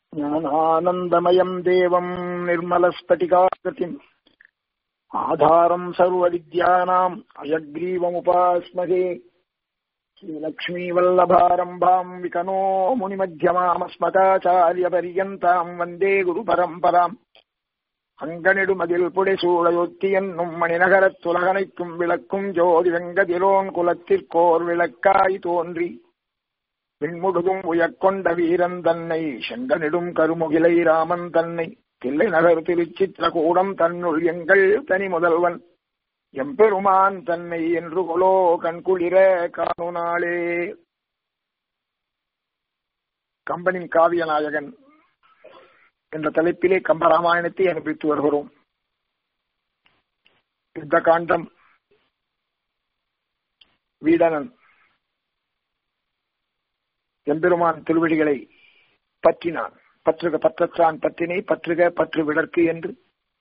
ज्ञानानन्दमयम् देवम् निर्मलस्फटिकाकृतिम् आधारम् सर्वविद्यानाम् अयग्रीवमुपास्महे श्रीलक्ष्मीवल्लभारम्भाम् विकनो मुनिमध्यमामस्मताचार्यपर्यन्ताम् वन्दे गुरुपरम्पराम् அங்கனிடுமதில் புடைசூழையொத்தி என்னும் மணிநகரத் துலகனைக்கும் விளக்கும் ஜோதி வெங்கதிரோன் குலத்திற்கோர் விளக்காய் தோன்றி விண்முழுதும் உயக்கொண்ட வீரன் தன்னை செங்கனிடும் கருமுகிலை ராமன் தன்னை தில்லை நகர் திருச்சித்திரகூடம் தன்னுள் எங்கள் தனி முதல்வன் எம்பெருமான் தன்னை என்று கொலோ கண்குளிர காணுநாளே கம்பனின் காவிய நாயகன் என்ற தலைப்பிலே கம்பராமாயணத்தை அனுப்பித்து வருகிறோம் யுத்த காண்டம் வீடனன் எம்பெருமான் திருவடிகளை பற்றினான் பற்றுக பற்றற்றான் பற்றினை பற்றுக பற்று விடற்கு என்று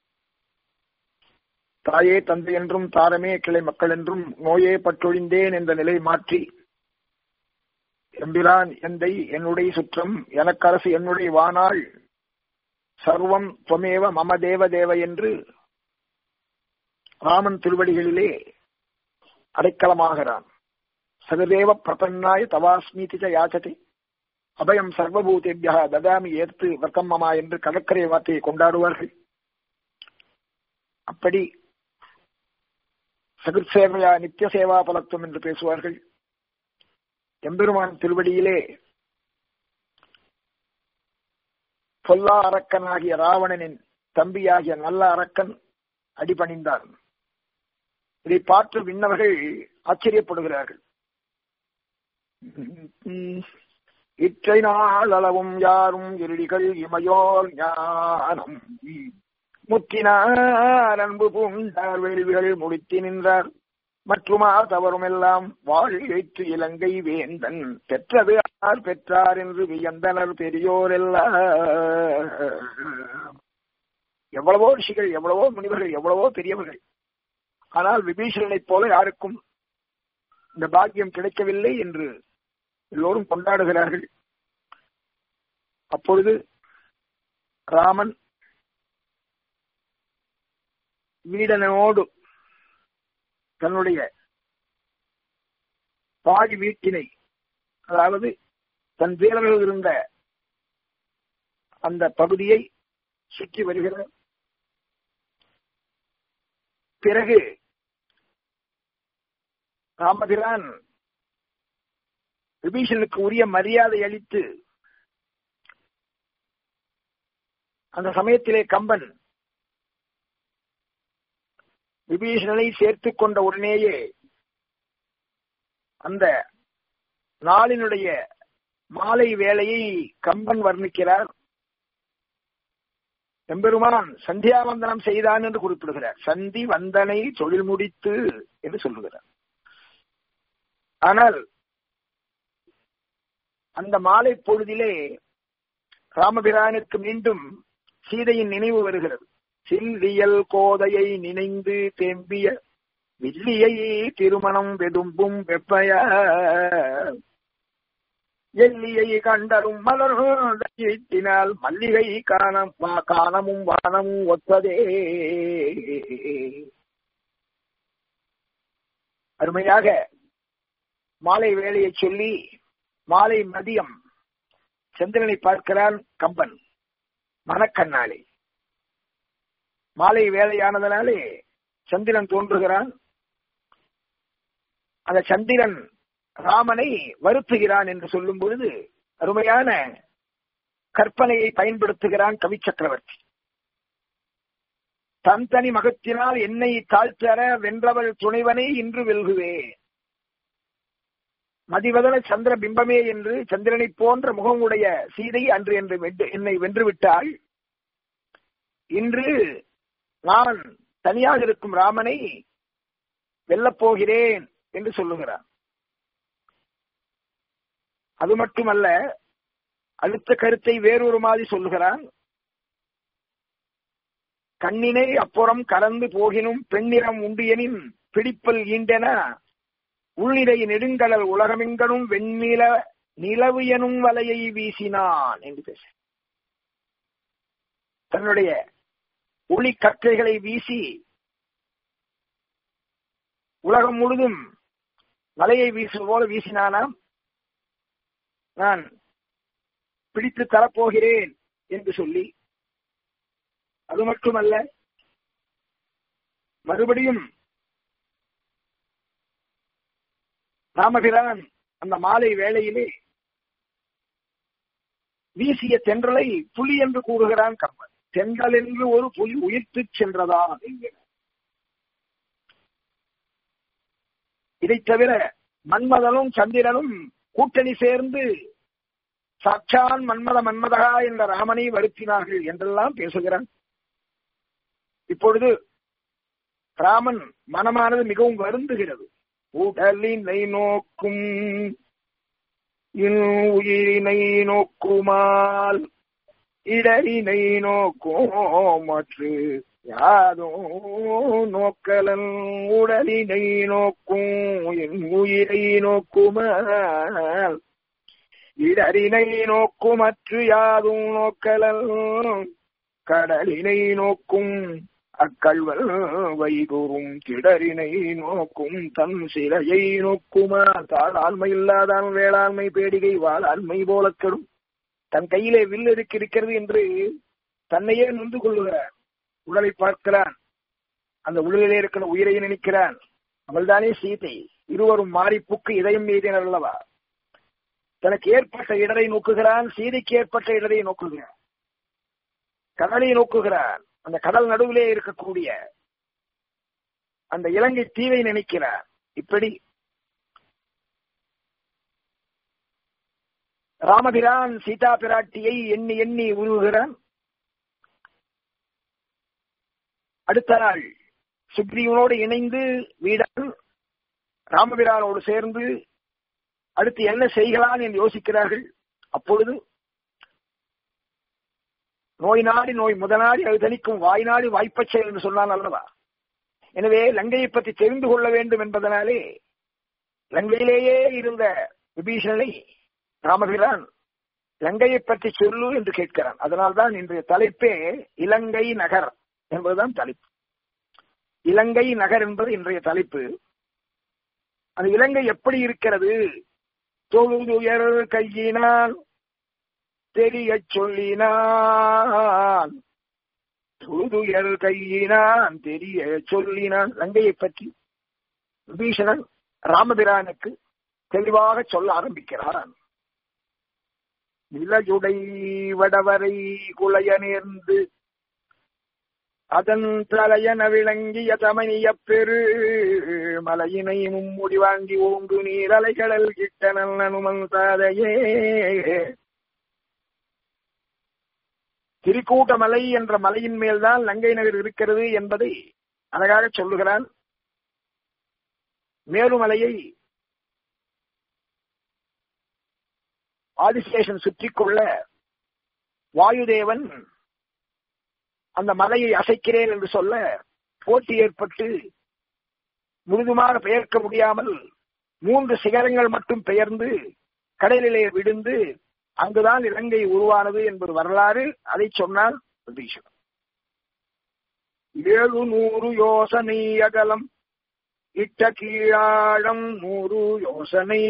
தாயே தந்தை என்றும் தாரமே கிளை மக்கள் என்றும் நோயே பற்றொழிந்தேன் என்ற நிலை மாற்றி எம்பிரான் எந்தை என்னுடைய சுற்றம் எனக்கரசு என்னுடைய வானாள் சர்வம் துவமேவ மம தேவ தேவ என்று ராமன் திருவடிகளிலே அடைக்கலமாகிறான் சகதேவ பிரபன்னாய தவாஸ்மீதி யாச்சத்தை அபயம் சர்வபூதேபியா ததாமி ஏற்று வர்த்தம்மமா என்று கடற்கரை வார்த்தையை கொண்டாடுவார்கள் அப்படி சகித் சேவையா நித்திய சேவா பலத்துவம் என்று பேசுவார்கள் எம்பெருமான் திருவடியிலே பொல்லா அரக்கனாகிய ராவணனின் தம்பியாகிய நல்ல அரக்கன் அடிபணிந்தான் இதை பார்த்து விண்ணவர்கள் ஆச்சரியப்படுகிறார்கள் இற்றை நாள் அளவும் யாரும் இருடிகள் இமையோர் ஞானம் முற்றினார் அன்பு பூண்டார் வேள்விகள் முடித்து நின்றார் மற்றுமா தவறும் எல்லாம் வாழ்த்து இலங்கை வேந்தன் பெற்றது ஆர் பெற்றார் என்று வியந்தனர் பெரியோர் எல்லாம் எவ்வளவோ ரிஷிகள் எவ்வளவோ முனிவர்கள் எவ்வளவோ பெரியவர்கள் ஆனால் விபீஷணனைப் போல யாருக்கும் இந்த பாக்கியம் கிடைக்கவில்லை என்று எல்லோரும் கொண்டாடுகிறார்கள் அப்பொழுது ராமன் வீடனோடு தன்னுடைய பாடி வீட்டினை அதாவது தன் வீரர்கள் இருந்த அந்த பகுதியை சுற்றி வருகிறார் பிறகு ராமபிரான் விபீஷனுக்கு உரிய மரியாதை அளித்து அந்த சமயத்திலே கம்பன் விபீஷணனை சேர்த்துக் கொண்ட உடனேயே அந்த நாளினுடைய மாலை வேளையை கம்பன் வர்ணிக்கிறார் எம்பெருமான் சந்தியாவந்தனம் செய்தான் என்று குறிப்பிடுகிறார் சந்தி வந்தனை தொழில் முடித்து என்று சொல்லுகிறார் ஆனால் அந்த மாலை பொழுதிலே ராமபிரானுக்கு மீண்டும் சீதையின் நினைவு வருகிறது சில்லியல் கோதையை நினைந்து தேம்பிய வில்லியை திருமணம் வெதும்பும் வெப்பய எல்லியை கண்டரும் மலர்த்தினால் மல்லிகை காணம் காணமும் வானமும் ஒத்ததே அருமையாக மாலை வேலையை சொல்லி மாலை மதியம் சந்திரனை பார்க்கிறான் கம்பன் மனக்கண்ணாலே மாலை வேலையானதனாலே சந்திரன் தோன்றுகிறான் அந்த சந்திரன் ராமனை வருத்துகிறான் என்று சொல்லும் பொழுது அருமையான கற்பனையை பயன்படுத்துகிறான் கவி சக்கரவர்த்தி தன் தனி மகத்தினால் என்னை தாழ்த்தர வென்றவள் துணைவனை இன்று வெல்குவே மதிவதன சந்திர பிம்பமே என்று சந்திரனை போன்ற முகமுடைய சீதை அன்று என்று என்னை வென்றுவிட்டாள் இன்று நான் தனியாக இருக்கும் ராமனை வெல்லப் போகிறேன் என்று சொல்லுகிறார் அது மட்டுமல்ல அடுத்த கருத்தை வேறொரு மாதிரி சொல்லுகிறான் கண்ணினை அப்புறம் கலந்து போகினும் பெண்ணிறம் உண்டியனின் பிடிப்பல் ஈண்டென உள்நிலை நெடுங்கடல் உலகமெங்கனும் வெண்ணில நிலவு எனும் வலையை வீசினான் என்று பேச தன்னுடைய ஒளி கற்றைகளை வீசி உலகம் முழுதும் மலையை வீசுவது போல வீசினானாம் நான் பிடித்து தரப்போகிறேன் என்று சொல்லி அது மட்டுமல்ல மறுபடியும் ராமபிரான் அந்த மாலை வேளையிலே வீசிய தென்றலை புலி என்று கூறுகிறான் கம்பன் தென்றல் என்று ஒரு புலி உயிர்த்து சென்றதா என்கிறார் இதைத் தவிர மன்மதனும் சந்திரனும் கூட்டணி சேர்ந்து சாட்சான் மன்மத மன்மதகா என்ற ராமனை வருத்தினார்கள் என்றெல்லாம் பேசுகிறான் இப்பொழுது ராமன் மனமானது மிகவும் வருந்துகிறது உடலினை நோக்கும் உயிரினை நோக்குமால் இடரினை நோக்கும் மற்று யாதோ நோக்கலன் உடலினை நோக்கும் என் உயிரை நோக்குமால் இடரினை நோக்குமற்று யாதும் நோக்கலல் கடலினை நோக்கும் அக்கள்வல் வைகுறும் திடரினை நோக்கும் தன் சிலையை நோக்குமா தாளாண்மை இல்லாதான் வேளாண்மை பேடிகை வாழாண்மை போல கெடும் தன் கையிலே வில் இருக்கிறது என்று தன்னையே நொந்து கொள்ளுகிறார் உடலை பார்க்கிறான் அந்த உடலிலே இருக்கிற உயிரை நினைக்கிறான் அவள்தானே சீதை இருவரும் மாறிப்புக்கு இதயம் மீதினர் அல்லவா தனக்கு ஏற்பட்ட இடரை நோக்குகிறான் சீதைக்கு ஏற்பட்ட இடரை நோக்குகிறான் கடலை நோக்குகிறான் அந்த கடல் நடுவிலே இருக்கக்கூடிய அந்த இலங்கை தீவை நினைக்கிறார் இப்படி ராமபிரான் சீதா பிராட்டியை எண்ணி எண்ணி உருவுகிறான் அடுத்த நாள் சுக்ரீவனோடு இணைந்து வீடன் ராமபிரானோடு சேர்ந்து அடுத்து என்ன செய்யலாம் என்று யோசிக்கிறார்கள் அப்பொழுது நோய் நாடி நோய் முதநாடி அது தணிக்கும் வாய் நாடி வாய்ப்பச்சை என்று சொன்னான் அல்லவா எனவே லங்கையை பற்றி தெரிந்து கொள்ள வேண்டும் என்பதனாலே லங்கையிலேயே இருந்த விபீஷணனை ராமபிரான் லங்கையை பற்றி சொல்லு என்று கேட்கிறான் அதனால்தான் இன்றைய தலைப்பே இலங்கை நகர் என்பதுதான் தலைப்பு இலங்கை நகர் என்பது இன்றைய தலைப்பு அந்த இலங்கை எப்படி இருக்கிறது தொழுதுயர் கையினால் தெரிய சொல்லினான் தொழுதுயர் கையினான் தெரிய சொல்லினான் லங்கையை பற்றி விபீஷணன் ராமபிரானுக்கு தெளிவாக சொல்ல ஆரம்பிக்கிறான் நிலஜுடை வடவரை குலைய நேர்ந்து அதன் தலையன விளங்கிய தமனிய பெரு மலையினை மும்முடி வாங்கி ஓங்கு நீரலைகளல் கிட்ட நல்லனுமன் தாதையே திரிக்கூட்ட மலை என்ற மலையின் மேல்தான் லங்கை நகர் இருக்கிறது என்பதை அழகாக சொல்லுகிறான் மேலுமலையை ஆதிசேஷன் சுற்றி கொள்ள வாயுதேவன் அந்த மலையை அசைக்கிறேன் என்று சொல்ல போட்டி ஏற்பட்டு முழுதுமாக பெயர்க்க முடியாமல் மூன்று சிகரங்கள் மட்டும் பெயர்ந்து கடலிலே விழுந்து அங்குதான் இலங்கை உருவானது என்பது வரலாறு அதை சொன்னால் விபீஷணன் ஏழு நூறு யோசனை அகலம் இட்ட கீழாழம் நூறு யோசனை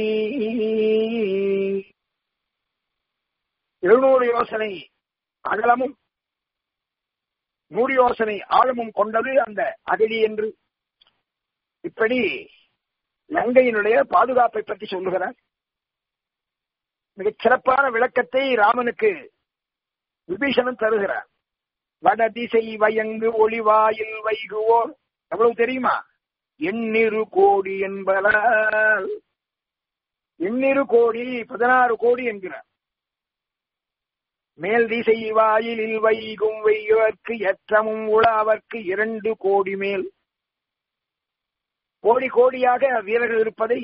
எழுநூறு யோசனை அகலமும் நூறு யோசனை ஆழமும் கொண்டது அந்த அகழி என்று இப்படி லங்கையினுடைய பாதுகாப்பை பற்றி சொல்லுகிறார் மிகச் சிறப்பான விளக்கத்தை ராமனுக்கு விபீஷணன் தருகிறார் வட திசை வயங்கு ஒளிவாயில் வைகுவோர் எவ்வளவு தெரியுமா எண்ணிரு கோடி என்பதால் எண்ணிரு கோடி பதினாறு கோடி என்கிறார் மேல் திசை வாயிலில் வைகும் வெய்யவர்க்கு எற்றமும் உழாவர்க்கு இரண்டு கோடி மேல் கோடி கோடியாக வீரர்கள் இருப்பதை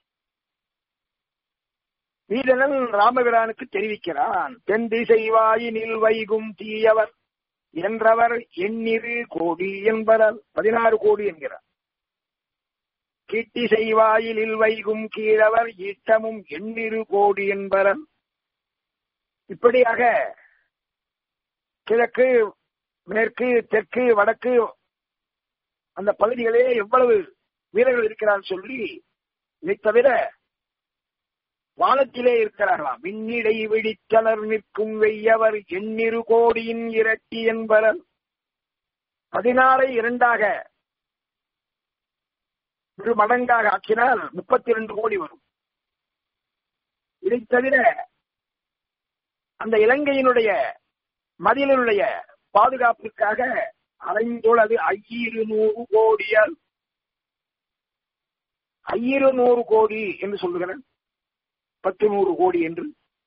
வீரனன் ராமபிரானுக்கு தெரிவிக்கிறான் தென் திசை வாயினில் வைகும் தீயவர் என்றவர் எண்ணிரு கோடி என்பவர் பதினாறு கோடி என்கிறார் கீட்டிசை வாயிலில் வைகும் கீழவர் ஈட்டமும் எண்ணிரு கோடி என்பவர் இப்படியாக கிழக்கு மேற்கு தெற்கு வடக்கு அந்த பகுதிகளே எவ்வளவு வீரர்கள் இருக்கிறார் சொல்லி இதை தவிர வானத்திலே இருக்கிறார்களாம் விண்ணிடை விழித்தனர் நிற்கும் வெய்யவர் எண்ணிரு கோடியின் இரட்டி என்பவர் பதினாறை இரண்டாக இரு மடங்காக ஆக்கினால் முப்பத்தி இரண்டு கோடி வரும் இதை தவிர அந்த இலங்கையினுடைய மதிலினுடைய பாதுகாப்பிற்காக அலைந்துள்ளது ஐயிரு நூறு கோடியால் ஐயிரு நூறு கோடி என்று சொல்லுகிறேன் பத்து நூறு கோடி என்று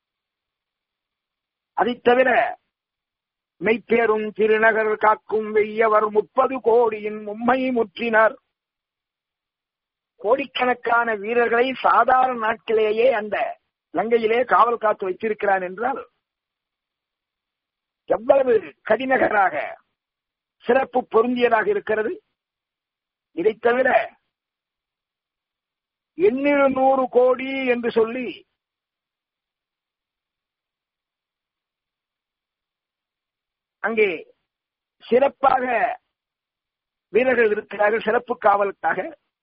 அதை தவிர மெய்ப்பேரும் திருநகர் காக்கும் வெய்யவர் முப்பது கோடியின் மும்மை முற்றினார் கோடிக்கணக்கான வீரர்களை சாதாரண நாட்களிலேயே அந்த லங்கையிலே காவல் காத்து வைத்திருக்கிறான் என்றால் எவ்வளவு கடிநகராக சிறப்பு பொருந்தியதாக இருக்கிறது இதை தவிர எண்ணிரு நூறு கோடி என்று சொல்லி அங்கே சிறப்பாக வீரர்கள் இருக்கிறார்கள் சிறப்பு காவலுக்காக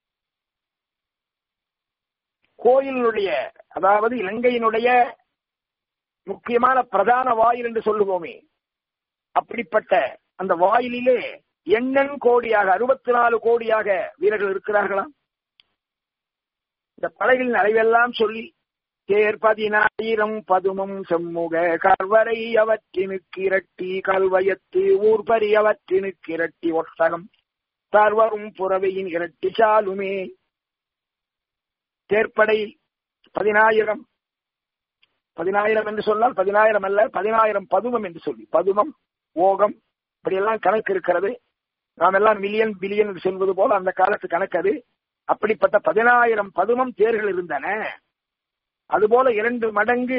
கோயிலுடைய அதாவது இலங்கையினுடைய முக்கியமான பிரதான வாயில் என்று சொல்லுவோமே அப்படிப்பட்ட அந்த வாயிலிலே எண்ணன் கோடியாக அறுபத்தி நாலு கோடியாக வீரர்கள் இருக்கிறார்களாம் இந்த படைகளின் அளவெல்லாம் சொல்லி தேர் பதினாயிரம் பதுமம் செம்முக கர்வரை அவற்றினுக்கு இரட்டி கல்வயத்து ஊர்பரி அவற்றினுக்கு இரட்டி ஒட்டகம் தர்வரும் புறவையின் இரட்டி சாலுமே தேர்ப்படை பதினாயிரம் பதினாயிரம் என்று சொன்னால் பதினாயிரம் அல்ல பதினாயிரம் பதுமம் என்று சொல்லி பதுமம் ஓகம் இப்படியெல்லாம் கணக்கு இருக்கிறது நாம் எல்லாம் மில்லியன் பில்லியன் என்று சொல்வது போல அந்த காலத்து கணக்கு அது அப்படிப்பட்ட பதினாயிரம் பதுமம் தேர்கள் இருந்தன அதுபோல இரண்டு மடங்கு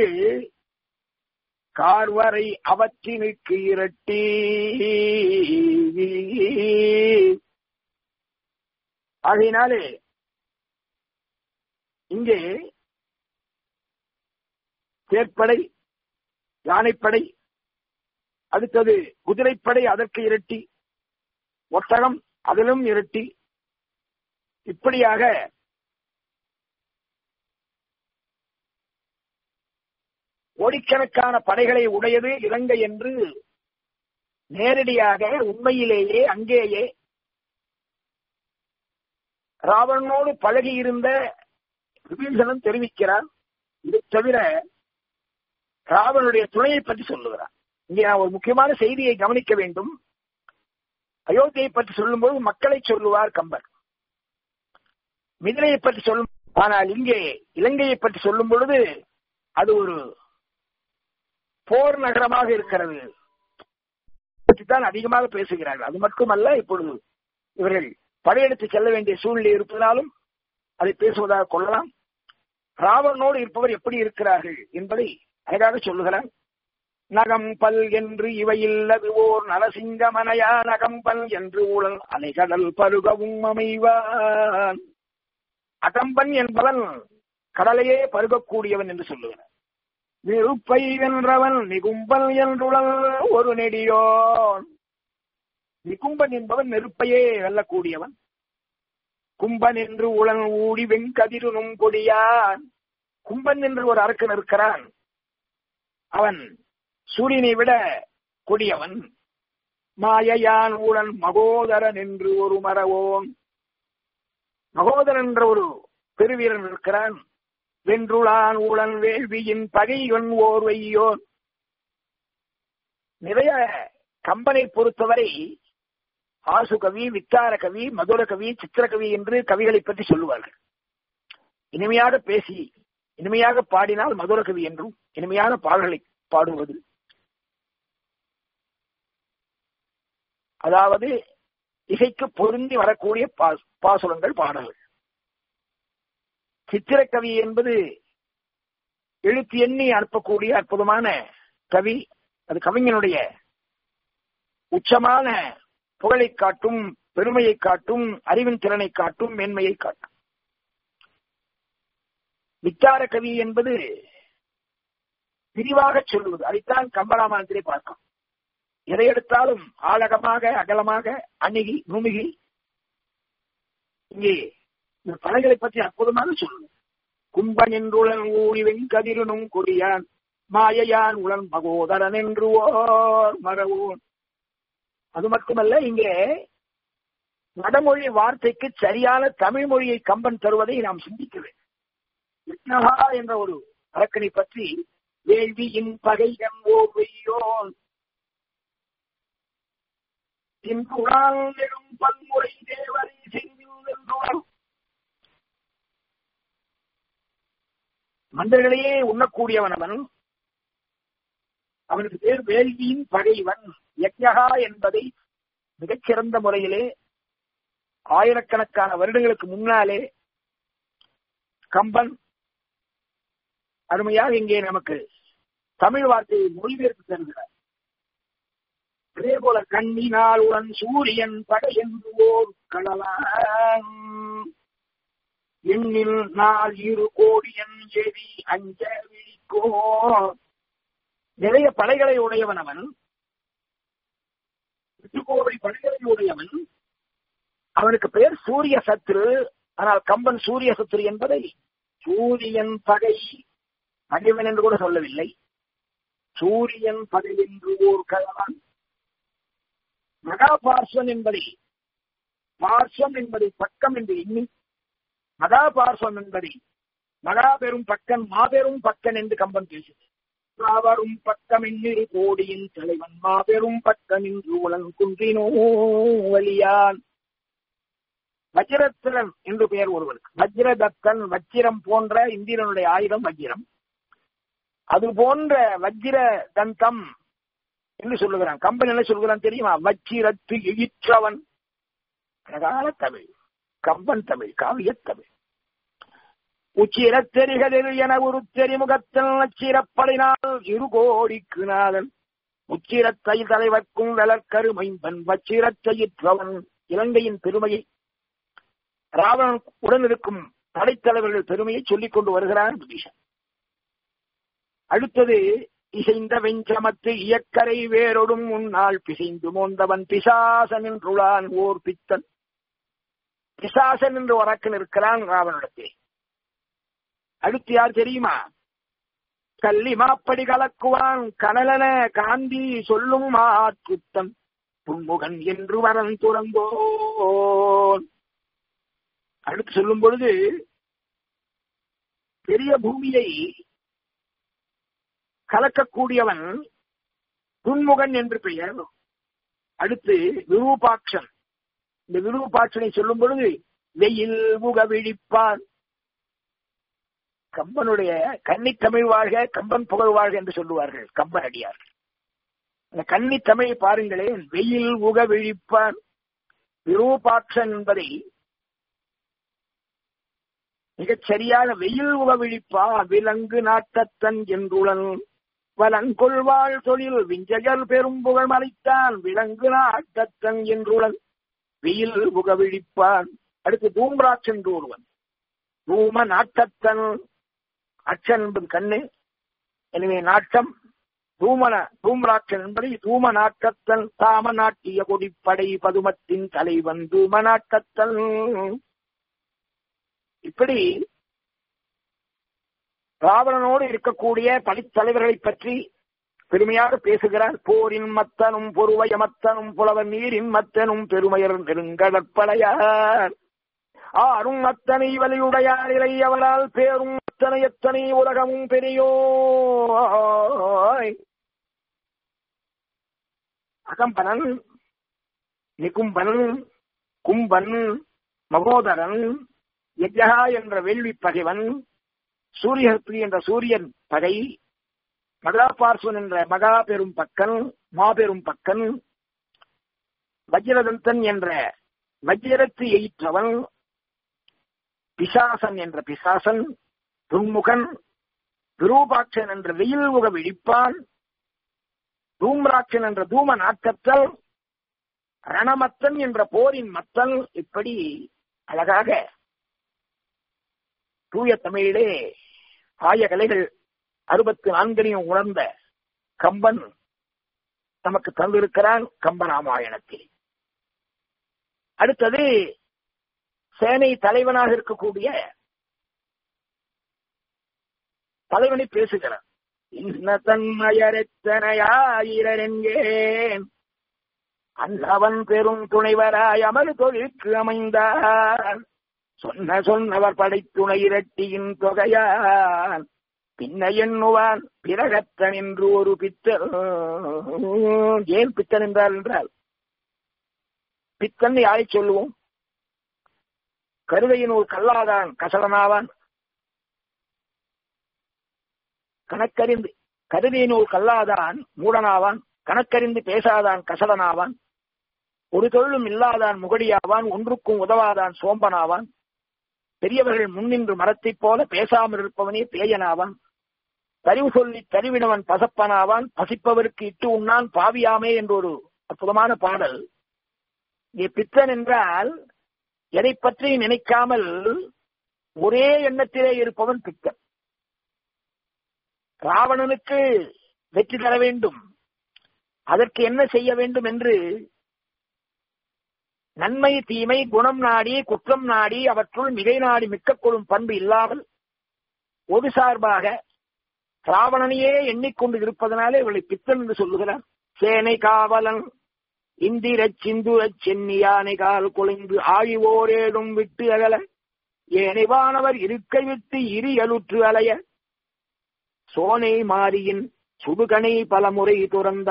கார்வரை அவற்றினுக்கு இரட்டி ஆகையினாலே இங்கே தேர்ப்படை யானைப்படை அடுத்தது குதிரைப்படை அதற்கு இரட்டி ஒட்டகம் அதிலும் இரட்டி இப்படியாக கோடிக்கணக்கான படைகளை உடையது இலங்கை என்று நேரடியாக உண்மையிலேயே அங்கேயே ராவணனோடு பழகி இருந்த விபீஷணன் தெரிவிக்கிறான் இதை தவிர ராவனுடைய துணையை பற்றி சொல்லுகிறான் இங்கே நான் ஒரு முக்கியமான செய்தியை கவனிக்க வேண்டும் அயோத்தியை பற்றி சொல்லும்போது மக்களை சொல்லுவார் கம்பர் மிதிலையை பற்றி சொல்லும் ஆனால் இங்கே இலங்கையை பற்றி சொல்லும் பொழுது அது ஒரு போர் நகரமாக இருக்கிறது தான் அதிகமாக பேசுகிறார்கள் அது மட்டுமல்ல இப்பொழுது இவர்கள் படையெடுத்து செல்ல வேண்டிய சூழ்நிலை இருப்பதாலும் அதை பேசுவதாக கொள்ளலாம் ராவணனோடு இருப்பவர் எப்படி இருக்கிறார்கள் என்பதை அழகாக சொல்லுகிறார் நகம்பல் என்று இவையில்லது ஓர் நரசிங்கமனையா நகம்பல் என்று ஊழல் அலைகடல் பருகவும் அமைவான் அகம்பன் என்பவன் கடலையே பருகக்கூடியவன் என்று சொல்லுகிறார் நெருப்பை வென்றவன் நிகும்பல் என்றுழல் ஒரு நெடியோன் நிகும்பன் என்பவன் நெருப்பையே வெல்லக்கூடியவன் கும்பன் என்று உளன் ஊடி வெண்கதிருனும் கொடியான் கும்பன் என்று ஒரு அரக்கன் இருக்கிறான் அவன் சூரியனை விட கொடியவன் மாயையான் ஊழன் மகோதரன் என்று ஒரு மரவோன் மகோதரன் என்ற ஒரு பெருவீரன் இருக்கிறான் வென்றுளான் ஊழன் வேள்வியின் பகைவன் ஓர்வையோன் நிறைய கம்பனை பொறுத்தவரை ஆசு கவி வித்தார கவி மதுர கவி சித்திரகவி என்று கவிகளை பற்றி சொல்லுவார்கள் இனிமையாக பேசி இனிமையாக பாடினால் மதுர கவி என்றும் இனிமையான பாடல்களை பாடுவது அதாவது இசைக்கு பொருந்தி வரக்கூடிய பாசுரங்கள் பாடல்கள் சித்திரக்கவி என்பது எழுத்து எண்ணி அனுப்பக்கூடிய அற்புதமான கவி அது கவிஞனுடைய உச்சமான புகழை காட்டும் பெருமையை காட்டும் அறிவின் திறனை காட்டும் மேன்மையை காட்டும் வித்தார கவி என்பது விரிவாக சொல்லுவது அதைத்தான் கம்பராமாயணத்திலே பார்க்கும் எதை எடுத்தாலும் ஆழகமாக அகலமாக அணுகி நுணுகி இங்கே இந்த படைகளை பற்றி அற்புதமாக சொல்லுங்க கும்பன் என்றுளன் ஊழி வெண்கதிரனும் கொடியான் மாயையான் உளன் மகோதரன் என்று ஓர் மரவோன் அது மட்டுமல்ல இங்கே வடமொழி வார்த்தைக்கு சரியான தமிழ் மொழியை கம்பன் தருவதை நாம் சிந்திக்க வேண்டும் என்ற ஒரு அரக்கனை பற்றி வேள்வியின் பகை ஓவையோன் இன்புறால் நெடும் பன்முறை தேவரை செய்துள்ளோம் மந்தர்களையே உண்ணக்கூடியவன் அவன் அவனுக்கு பேர் வேள்வியின் பகைவன் யக்ஞகா என்பதை மிகச்சிறந்த முறையிலே ஆயிரக்கணக்கான வருடங்களுக்கு முன்னாலே கம்பன் அருமையாக இங்கே நமக்கு தமிழ் வார்த்தையை மொழிபெயர்த்து தருகிறார் அதே போல கண்ணினால் உடன் சூரியன் படையென்று ஓர் கடலாம் எண்ணில் நாள் இரு கோடியன் எரி அஞ்ச விழிக்கோ நிறைய படைகளை உடையவன் அவன் எட்டு கோடி படைகளை உடையவன் அவனுக்கு பெயர் சூரிய சத்ரு ஆனால் கம்பன் சூரிய சத்ரு என்பதை சூரியன் பகை பகைவன் என்று கூட சொல்லவில்லை சூரியன் பகை என்று ஓர் கலவன் மகா பார்ஸ்வன் என்பதை பார்ஸ்வம் என்பதை பக்கம் என்று எண்ணி மகா பார்ஸ்வம் என்பதை மகா பெரும் பக்கன் மாபெரும் பக்கன் என்று கம்பன் பேசுது மாபெரும் பக்கம் எண்ணிரு கோடியின் தலைவன் மாபெரும் பக்கம் என்று உலன் குன்றினோ வலியான் வஜ்ரத்திரன் என்று பெயர் ஒருவருக்கு வஜ்ரதத்தன் வஜ்ரம் போன்ற இந்திரனுடைய ஆயுதம் வஜ்ரம் அது போன்ற வஜ்ர தந்தம் என்று சொல்லுகிறான் கம்பன் என்ன சொல்கிறான் தெரியுமா வச்சிரத்து இழிற்றவன் அழகான தமிழ் கம்பன் தமிழ் காவிய தமிழ் உச்சிரத்தெரிகளில் என ஒரு தெரிமுகத்தில் நச்சிரப்படைனால் இரு கோடிக்கு நாதன் உச்சிரத்தை தலைவர்க்கும் வளர்க்கருமைம்பன் வச்சிரத்தையிற்றவன் இலங்கையின் பெருமையை ராவணன் உடன் இருக்கும் படைத்தலைவர்கள் பெருமையை சொல்லிக் கொண்டு வருகிறார் விபீஷன் அடுத்தது இசைந்த வெஞ்சமத்து இயக்கரை வேறொடும் முன்னால் பிசைந்து மோந்தவன் பிசாசன் என்றுளான் ஓர் பித்தன் பிசாசன் என்று உறக்கன் இருக்கிறான் ராவனிடத்தில் அடுத்து யார் தெரியுமா கல்லி மாப்படி கலக்குவான் கனலன காந்தி சொல்லும் மாற்றுத்தன் புன்முகன் என்று வரன் துறந்தோன் அடுத்து சொல்லும் பொழுது பெரிய பூமியை கலக்கக்கூடியவன் துன்முகன் என்று பெயர் அடுத்து விரூபாட்சன் இந்த விரூபாட்சனை சொல்லும் பொழுது வெயில் முக விழிப்பான் கம்பனுடைய கன்னி தமிழ் வாழ்க கம்பன் புகழ் வாழ்க என்று சொல்லுவார்கள் கம்பன் அடியார்கள் அந்த கன்னி தமிழ் பாருங்களேன் வெயில் உக விழிப்பான் விரூபாட்சன் என்பதை மிகச் சரியாக வெயில் உக விழிப்பா விலங்கு நாட்டத்தன் என்றுடன் வலங்கொள்வாள் தொழில் விஞ்சகர் பெரும் புகழ் மறைத்தான் விலங்கு நாட்டத்தன் என்றுடன் வெயில் உக விழிப்பான் அடுத்து தூம்ராட்சன் ஒருவன் தூம நாட்டத்தன் அச்சன் என்பது கண்ணு எனவே நாட்டம் தூமன தூம்ராட்சன் என்பதை தூம நாட்டத்தன் தாம நாட்டிய கொடிப்படை பதுமத்தின் தலைவன் தூம நாட்டத்தன் இப்படி ராவணனோடு இருக்கக்கூடிய படைத்தலைவர்களை பற்றி பெருமையாக பேசுகிறார் போரின் மத்தனும் பொறுவய மத்தனும் புலவர் நீரின் மத்தனும் பெருமையர் நெருங்கடற்படையார் ஆறும் அத்தனை வலியுடையார் இலை அவரால் பேரும் அத்தனை எத்தனை உலகமும் பெரியோ அகம்பனன் நிகும்பன் கும்பன் மகோதரன் யஜ்யா என்ற வேள்வி பகைவன் சூரியஹத்ரி என்ற சூரியன் பகை மகாபார்சுவன் என்ற மகா பெரும் பக்கன் மாபெரும் பக்கன் வஜ்ரதந்தன் என்ற வஜ்ரத்து எயிற்றவன் பிசாசன் என்ற பிசாசன் துன்முகன் விரூபாட்சன் என்ற வெயில் முக விழிப்பான் தூம்ராட்சன் என்ற தூம நாட்டத்தல் ரணமத்தன் என்ற போரின் மத்தல் இப்படி அழகாக தூய தமிழிலே ஆய கலைகள் அறுபத்தி நான்கனையும் உணர்ந்த கம்பன் நமக்கு தந்திருக்கிறான் கம்பராமாயணத்தில் அடுத்தது சேனை தலைவனாக இருக்கக்கூடிய தலைவனை பேசுகிறான் இன்ன தன்மயரெத்தனையாயிரங்கேன் அன்னவன் பெரும் துணைவராய் அமர் தொழிற்கு அமைந்தார் சொன்ன சொன்னவர் படைத்துணை இரட்டியின் தொகையான் பின்ன எண்ணுவான் பிறகத்தன் என்று ஒரு பித்தன் ஏன் பித்தன் என்றால் என்றால் பித்தன் யாரை சொல்லுவோம் கருதையின் ஒரு கல்லாதான் கசலனாவான் கணக்கறிந்து கருதையின் ஒரு கல்லாதான் மூடனாவான் கணக்கறிந்து பேசாதான் கசலனாவான் ஒரு தொழிலும் இல்லாதான் முகடியாவான் ஒன்றுக்கும் உதவாதான் சோம்பனாவான் பெரியவர்கள் முன்னின்று மரத்தைப் போல பேசாமல் இருப்பவனே பேயனாவான் தரிவு சொல்லி தருவினவன் பசப்பனாவான் பசிப்பவருக்கு இட்டு உண்ணான் பாவியாமே என்ற ஒரு அற்புதமான பாடல் இங்கே பித்தன் என்றால் எதை பற்றி நினைக்காமல் ஒரே எண்ணத்திலே இருப்பவன் பித்தன் ராவணனுக்கு வெற்றி தர வேண்டும் அதற்கு என்ன செய்ய வேண்டும் என்று நன்மை தீமை குணம் நாடி குற்றம் நாடி அவற்றுள் மிகை நாடி மிக்க கொள்ளும் பண்பு இல்லாமல் ஒரு சார்பாக ராவணனையே எண்ணிக்கொண்டு இருப்பதனாலே இவளை பித்தன் என்று சொல்லுகிறார் சேனை காவலன் இந்திர சிந்துர சென்னியானை கால் குலைந்து ஆழிவோரேடும் விட்டு அகல ஏனைவானவர் இருக்கை விட்டு இரியலுற்று அலைய சோனை மாரியின் சுடுகனை பலமுறை துறந்த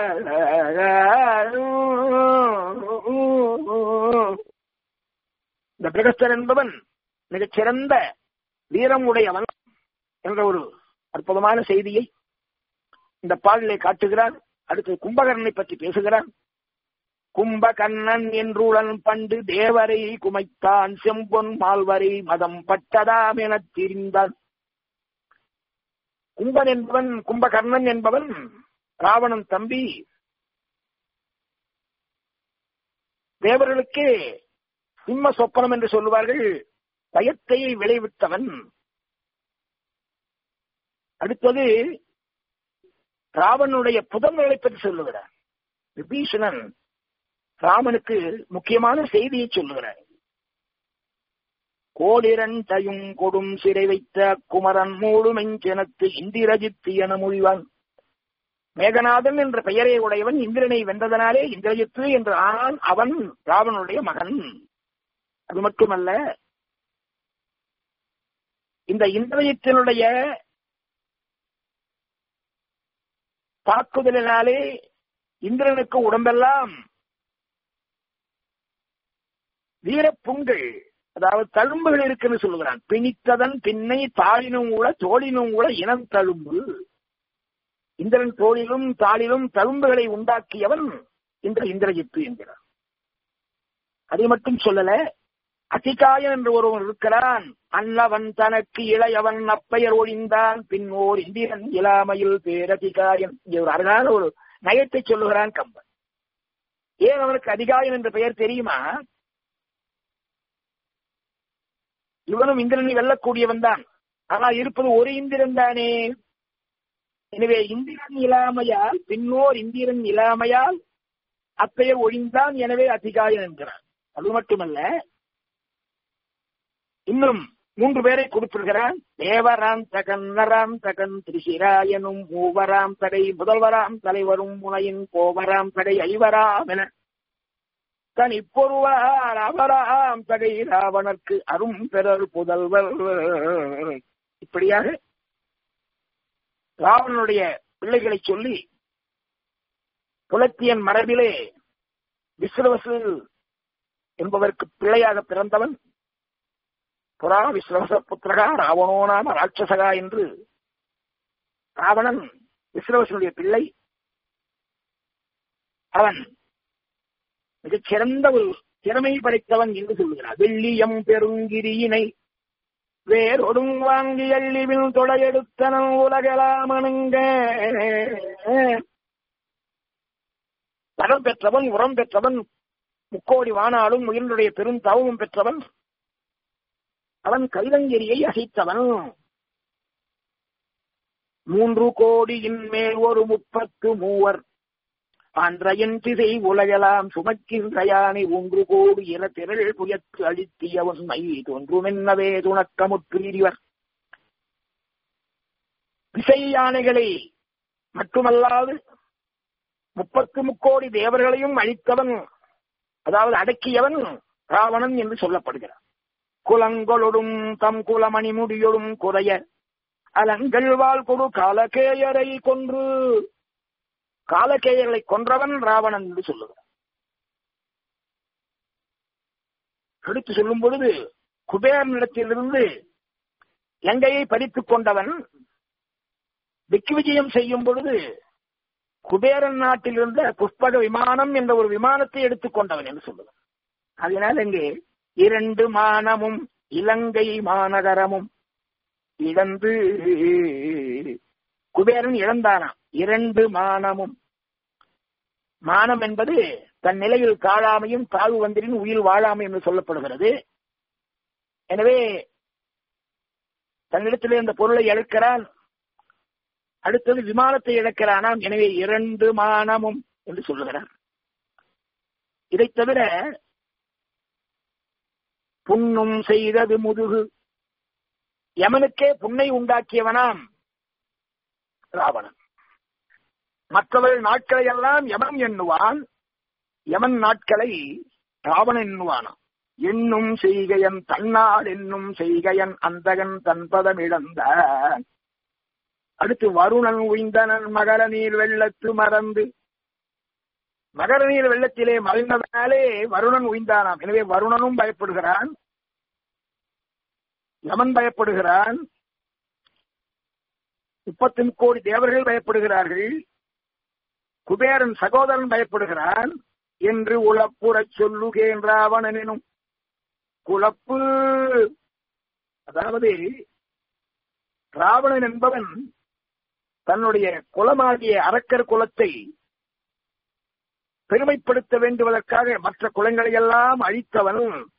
இந்த பிரகஸ்தர் என்பவன் மிகச் சிறந்த வீரம் உடையவன் என்ற ஒரு அற்புதமான செய்தியை இந்த பாடலை காட்டுகிறார் அடுத்து கும்பகர்ணனை பற்றி பேசுகிறார் கும்பகர்ணன் என்றுடன் பண்டு தேவரை குமைத்தான் செம்பொன் மால்வரை மதம் பட்டதாம் எனத் தெரிந்தான் கும்பன் என்பவன் கும்பகர்ணன் என்பவன் ராவணன் தம்பி தேவர்களுக்கு சிம்ம சொப்பனம் என்று சொல்லுவார்கள் பயத்தை விளைவித்தவன் அடுத்தது ராவனுடைய புதன்களை பற்றி சொல்லுகிறார் விபீஷணன் ராமனுக்கு முக்கியமான செய்தியை சொல்லுகிறார் கோடிரன் தயும் கொடும் சிறை வைத்த குமரன் மூடுமெஞ்செனத்து இந்திரஜித்து என மொழிவான் மேகநாதன் என்ற பெயரை உடையவன் இந்திரனை வென்றதனாலே இந்திரஜித்து என்று ஆனான் அவன் ராவனுடைய மகன் அது மட்டுமல்ல இந்த இந்திரஜித்தினுடைய தாக்குதலினாலே இந்திரனுக்கு உடம்பெல்லாம் வீரப்புண்கள் அதாவது தழும்புகள் இருக்குன்னு சொல்லுகிறான் பிணித்ததன் பின்னை தாளினும் கூட தோளினும் கூட இனம் தழும்பு இந்திரன் தோளிலும் தாளிலும் தழும்புகளை உண்டாக்கியவன் இந்த இந்திரஜித்து என்கிறான் அதை மட்டும் சொல்லல அத்திகாயன் என்று ஒருவன் இருக்கிறான் அன்னவன் தனக்கு இளையவன் அப்பெயர் ஒழிந்தான் பின்னோர் இந்திரன் இளாமையில் பேரதிகாயன் இங்கே ஒரு அழகான ஒரு நயத்தை சொல்லுகிறான் கம்பன் ஏன் அவனுக்கு அதிகாயன் என்ற பெயர் தெரியுமா இவனும் இந்திரனை வெல்லக்கூடியவன் தான் ஆனால் இருப்பது ஒரு இந்திரன் தானே எனவே இந்திரன் இல்லாமையால் பின்னோர் இந்திரன் இல்லாமையால் அப்பெயர் ஒழிந்தான் எனவே அதிகாயன் என்கிறான் அது மட்டுமல்ல இன்னும் மூன்று பேரை குறிப்பிடுகிறான் தேவராம் தகன் நராம் தகன் திரிசிராயனும் மூவராம் தடை முதல்வராம் தலைவரும் முனையின் கோவராம் தடை ஐவராம் என தன் இப்பொருவார் அவராம் தகை ராவணர்க்கு அரும் பெறல் புதல்வர் இப்படியாக ராவணனுடைய பிள்ளைகளை சொல்லி புலத்தியன் மரபிலே விஸ்வவசு என்பவருக்கு பிள்ளையாக பிறந்தவன் புறா விஸ்வச புத்திரகா ராவணோ நாம ராட்சசகா என்று ராவணன் விஸ்வவசனுடைய பிள்ளை அவன் மிகச் சிறந்த ஒரு திறமை படைத்தவன் என்று சொல்லுகிறார் வெள்ளியம் பெருங்கிரியினை வேறொடும் வாங்கி அள்ளிவில் தொடையெடுத்தனன் உலகலாமனுங்க பலம் பெற்றவன் உரம் பெற்றவன் முக்கோடி வானாலும் உயிரினுடைய பெரும் தவமும் பெற்றவன் அவன் கைலங்கிரியை அசைத்தவன் மூன்று கோடியின் மேல் ஒரு முப்பத்து மூவர் அன்றையன் திசை உலகலாம் சுமக்கின்ற யானை ஒன்று கோடு இர திரள் புயத்து அழித்தியவன் மை தோன்றுமென்னவே துணக்கமுற்றீரிவர் விசை யானைகளை மட்டுமல்லாது முப்பத்து முக்கோடி தேவர்களையும் அழித்தவன் அதாவது அடக்கியவன் ராவணன் என்று சொல்லப்படுகிறான் குலங்களொடும் தம் குலமணி முடியொடும் குறைய அலங்கள் வாழ் கொடு காலகேயரை கொன்று காலகேயர்களை கொன்றவன் ராவணன் என்று சொல்லுகிறார் எடுத்து சொல்லும் பொழுது குபேரனிடத்திலிருந்து லங்கையை பறித்துக் கொண்டவன் திக்கு விஜயம் செய்யும் பொழுது குபேரன் நாட்டில் இருந்த புஷ்பக விமானம் என்ற ஒரு விமானத்தை எடுத்துக் கொண்டவன் என்று சொல்லுவான் அதனால் இங்கே இரண்டு மானமும் இலங்கை மாநகரமும் இழந்து குபேரன் இழந்தானாம் இரண்டு மானமும் மானம் என்பது தன் நிலையில் காழாமையும் தாழ்வு வந்திரின் உயிர் வாழாமை என்று சொல்லப்படுகிறது எனவே தன்னிடத்திலே இந்த பொருளை இழக்கிறான் அடுத்தது விமானத்தை இழக்கிறானாம் எனவே இரண்டு மானமும் என்று சொல்லுகிறார் இதை தவிர புண்ணும் செய்தது முதுகு யமனுக்கே புண்ணை உண்டாக்கியவனாம் ராவணன் மற்றவர்கள் நாட்களை எல்லாம் யமன் எண்ணுவான் யமன் நாட்களை ராவணன் எண்ணுவானாம் எண்ணும் செய்கையன் தன்னால் என்னும் செய்கையன் அந்தகன் தன்பதம் இழந்த அடுத்து வருணன் உய்ந்தனன் மகர நீர் வெள்ளத்து மறந்து மகர நீர் வெள்ளத்திலே மறைந்ததனாலே வருணன் உய்ந்தானாம் எனவே வருணனும் பயப்படுகிறான் யமன் பயப்படுகிறான் முப்பத்தி கோடி தேவர்கள் பயப்படுகிறார்கள் குபேரன் சகோதரன் பயப்படுகிறான் என்று உளப்புறச் சொல்லுகேன் ராவணனும் குழப்பு அதாவது ராவணன் என்பவன் தன்னுடைய குலமாகிய அரக்கர் குலத்தை பெருமைப்படுத்த வேண்டுவதற்காக மற்ற குலங்களை எல்லாம் அழித்தவன்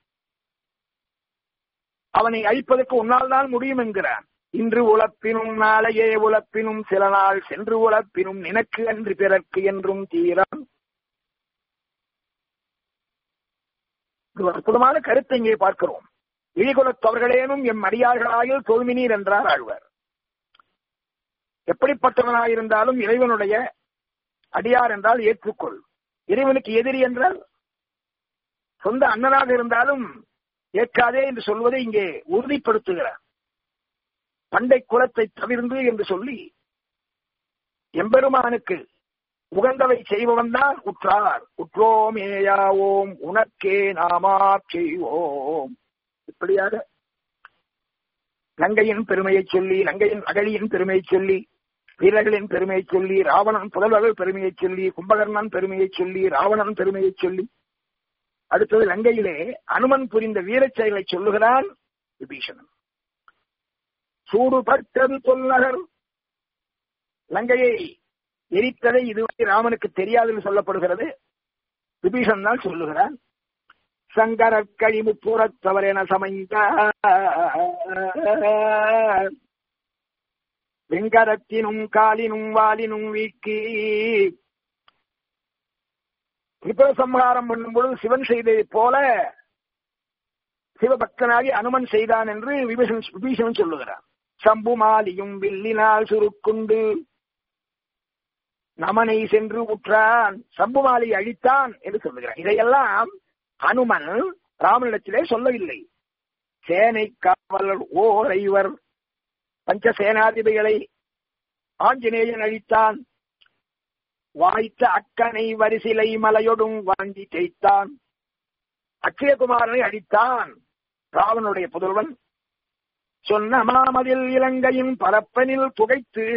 அவனை அழிப்பதற்கு உன்னால் தான் முடியும் என்கிறான் இன்று உழப்பினும் நாளையே உழப்பினும் சில நாள் சென்று உழப்பினும் நினக்கு அன்று பிறர்க்கு என்றும் தீரம் ஒரு அற்புதமான கருத்தை இங்கே பார்க்கிறோம் இழிகுலத்தவர்களேனும் எம் அடியார்களாயில் தோல்மினீர் என்றார் ஆழ்வார் எப்படிப்பட்டவனாயிருந்தாலும் இறைவனுடைய அடியார் என்றால் ஏற்றுக்கொள் இறைவனுக்கு எதிரி என்றால் சொந்த அண்ணனாக இருந்தாலும் ஏற்காதே என்று சொல்வதை இங்கே உறுதிப்படுத்துகிறார் பண்டை குலத்தை தவிர்ந்து என்று சொல்லி எம்பெருமானுக்கு உகந்தவை செய்பவன் தான் உற்றார் உற்றோம் ஏயாவோம் உனக்கே நாமா செய்வோம் இப்படியாக லங்கையின் பெருமையை சொல்லி லங்கையின் அகழியின் பெருமையை சொல்லி வீரர்களின் பெருமையை சொல்லி ராவணன் புதல்வர்கள் பெருமையை சொல்லி கும்பகர்ணன் பெருமையை சொல்லி ராவணன் பெருமையை சொல்லி அடுத்தது லங்கையிலே அனுமன் புரிந்த வீரச் செயலை சொல்லுகிறான் விபீஷணன் சூடுபட்டது தொல்லகர் லங்கையை எரித்ததை இதுவரை ராமனுக்கு தெரியாது சொல்லப்படுகிறது விபீஷன் தான் சொல்லுகிறான் சங்கர கழிவு புறத்தவர் என சமைந்த வெங்கரத்தினும் காலினும் வாலினும் வீக்கி திரிபுர சம்ஹாரம் பண்ணும் பொழுது சிவன் செய்ததை போல சிவபக்தனாகி அனுமன் செய்தான் என்று விபீஷன் விபீஷன் சொல்லுகிறான் சம்பு மாலியும் வில்லினால் சுருக்குண்டு நமனை சென்று உற்றான் சம்புமாலை அழித்தான் என்று சொல்லுகிறான் இதையெல்லாம் அனுமன் ராமனிடத்திலே சொல்லவில்லை சேனை காவலர் ஓர் ஐவர் பஞ்ச சேனாதிபதிகளை ஆஞ்சநேயன் அழித்தான் வாய்த்த அக்கனை வரிசிலை மலையொடும் வாங்கி செய்தான் அக்ஷயகுமாரனை அடித்தான் ராவனுடைய புதல்வன் சொன்ன மாமதில் இலங்கையின் பரப்பனில் புகைத்து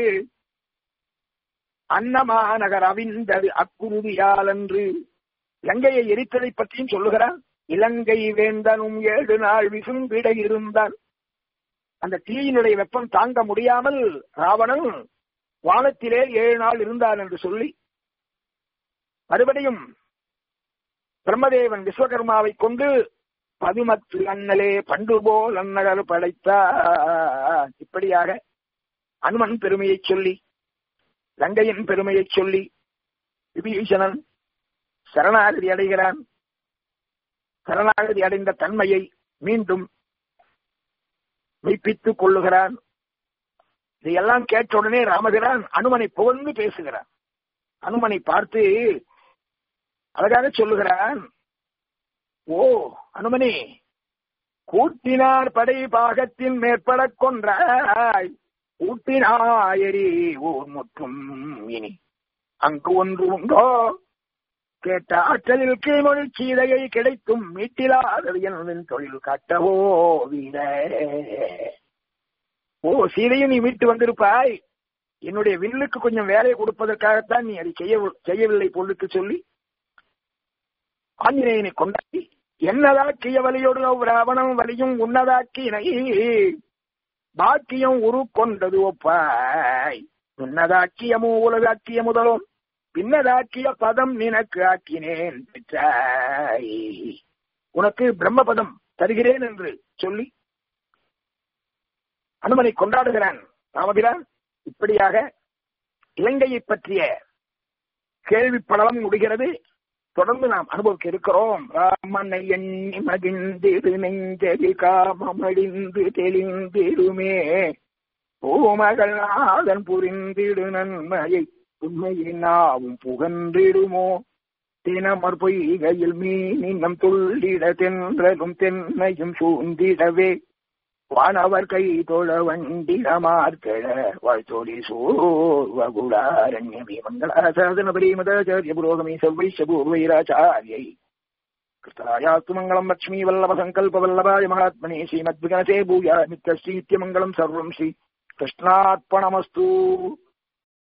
அன்னமாநகர் அவிந்தது அக்குருவியால் என்று இலங்கையை எரித்ததை பற்றியும் சொல்லுகிறான் இலங்கை வேந்தனும் ஏழு நாள் விசும்பிட இருந்தான் அந்த தீயினுடைய வெப்பம் தாங்க முடியாமல் ராவணன் வானத்திலே ஏழு நாள் இருந்தான் என்று சொல்லி மறுபடியும் பிரம்மதேவன் விஸ்வகர்மாவை கொண்டு பதுமத்து அண்ணலே பண்டு போல் அன்னகர் படைத்தார் இப்படியாக அனுமன் பெருமையை சொல்லி லங்கையின் பெருமையை சொல்லி விபீஷணன் சரணாகதி அடைகிறான் சரணாகதி அடைந்த தன்மையை மீண்டும் மெய்ப்பித்துக் கொள்ளுகிறான் இதையெல்லாம் கேட்ட உடனே ராமபிரான் அனுமனை புகழ்ந்து பேசுகிறான் அனுமனை பார்த்து அழகாக சொல்லுகிறான் ஓ அனுமனே கூட்டினார் படை பாகத்தின் மேற்பட கொன்றாய் கூட்டினாயரி ஊர் முற்றும் இனி அங்கு ஒன்று உண்டோ கேட்ட ஆற்றலில் கீழ்மொழி சீதையை கிடைத்தும் மீட்டிலாதது என் தொழில் காட்டவோ வீர ஓ சீதையை நீ மீட்டு வந்திருப்பாய் என்னுடைய வில்லுக்கு கொஞ்சம் வேலை கொடுப்பதற்காகத்தான் நீ அதை செய்ய செய்யவில்லை பொருளுக்கு சொல்லி ஆஞ்சநேயனை கொண்டாடி என்னதாக்கிய வலியோடு ராவணம் வலியும் உன்னதாக்கினை பாக்கியம் உரு கொண்டது ஒப்பாய் உன்னதாக்கியமோ உலகாக்கிய முதலும் பின்னதாக்கிய பதம் நினக்கு ஆக்கினேன் பெற்றாய் உனக்கு பிரம்மபதம் தருகிறேன் என்று சொல்லி அனுமனை கொண்டாடுகிறான் ராமபிரான் இப்படியாக இலங்கையை பற்றிய கேள்வி படலம் முடிகிறது தொடர்ந்து நாம் அனுபவிக்க இருக்கிறோம் ராமனை எண்ணி மகிழ்ந்திடு நெஞ்சதி காமமடிந்து தெளிந்திடுமே பூமகள் நாதன் புரிந்திடு நன்மையை உண்மையை நாவும் புகன்றிடுமோ தினமர் பொய்கையில் மீனினம் துள்ளிட தென்றலும் தென்னையும் சூழ்ந்திடவே வானவர் கை தொழ வண்டிடமார்கழ வாழ்த்தோடி சோர்வகுடாரண்யமே மங்களாசாதன பரிமதாச்சாரிய புரோகமே சர்வைஷ பூர்வைராச்சாரியை கிருஷ்ணராயாஸ்து மங்களம் லட்சுமி வல்லப சங்கல்ப வல்லபாய மகாத்மனே ஸ்ரீமத்விகனசே பூயா நித்யஸ்ரீத்யமங்கலம் சர்வம் ஸ்ரீ கிருஷ்ணார்ப்பணமஸ்து